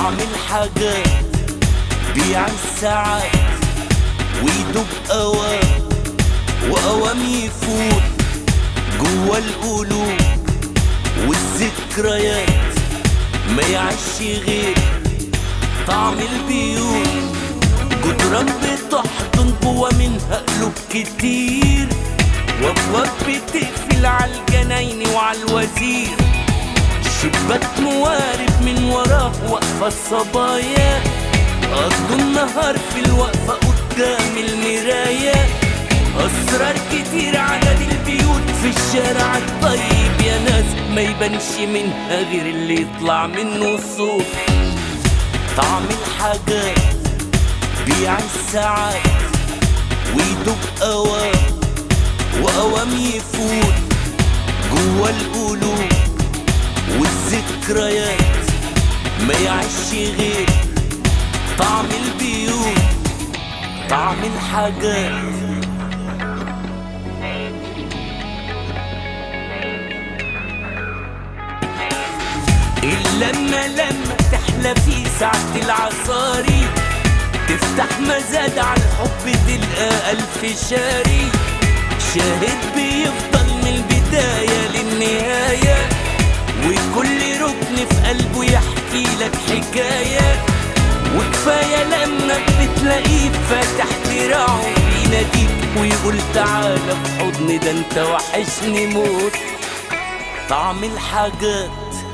طعم الحاجات بيع الساعات ويدوب أوام وأوام يفوت جوا القلوب والذكريات ما يعيش غير طعم البيوت جدران بتحضن جوا منها قلوب كتير وابواب بتقفل على الجناين وعلى الوزير شباك موارب من وراه واقفة الصبايا قضوا النهار في الوقفة قدام المراية أسرار كتير عدد البيوت في الشارع الطيب يا ناس ما يبانش منها غير اللي يطلع منه صوت طعم الحاجات بيع الساعات ويدوب أوام وأوام يفوت جوا القلوب والذكريات ما يعيش غير طعم البيوت طعم الحاجات اللمة لما تحلى في ساعة العصاري تفتح مزاد على الحب تلقى ألف شاري شاهد بيفضل من البداية للنهاية وكل ركن في قلبه يحكي لك حكاية وكفاية لما بتلاقيه فاتح دراعه بيناديك ويقول تعالى في حضني ده انت وحشني موت طعم الحاجات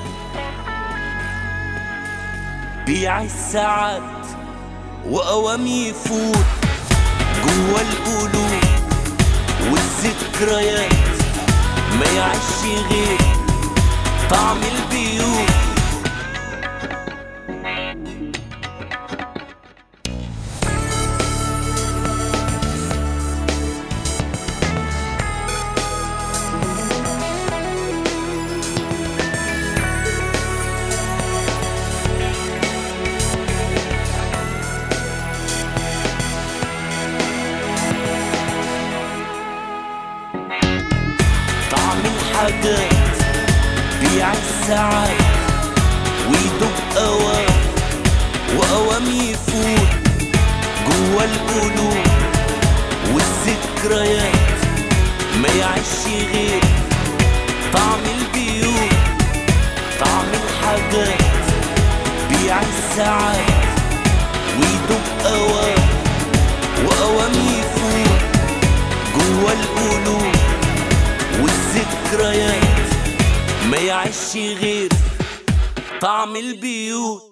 بيع الساعات وأوام يفوت جوا القلوب والذكريات ما يعيش غير طعم البيوت طعم الحاجات بيع الساعات ويدوب أوام وأوام يفوت جوا القلوب والذكريات ما يعيش غير طعم البيوت طعم الحاجات بيع الساعات ويدوب أوام وأوام يفوت جوا القلوب والذكريات ما يعيش غير طعم البيوت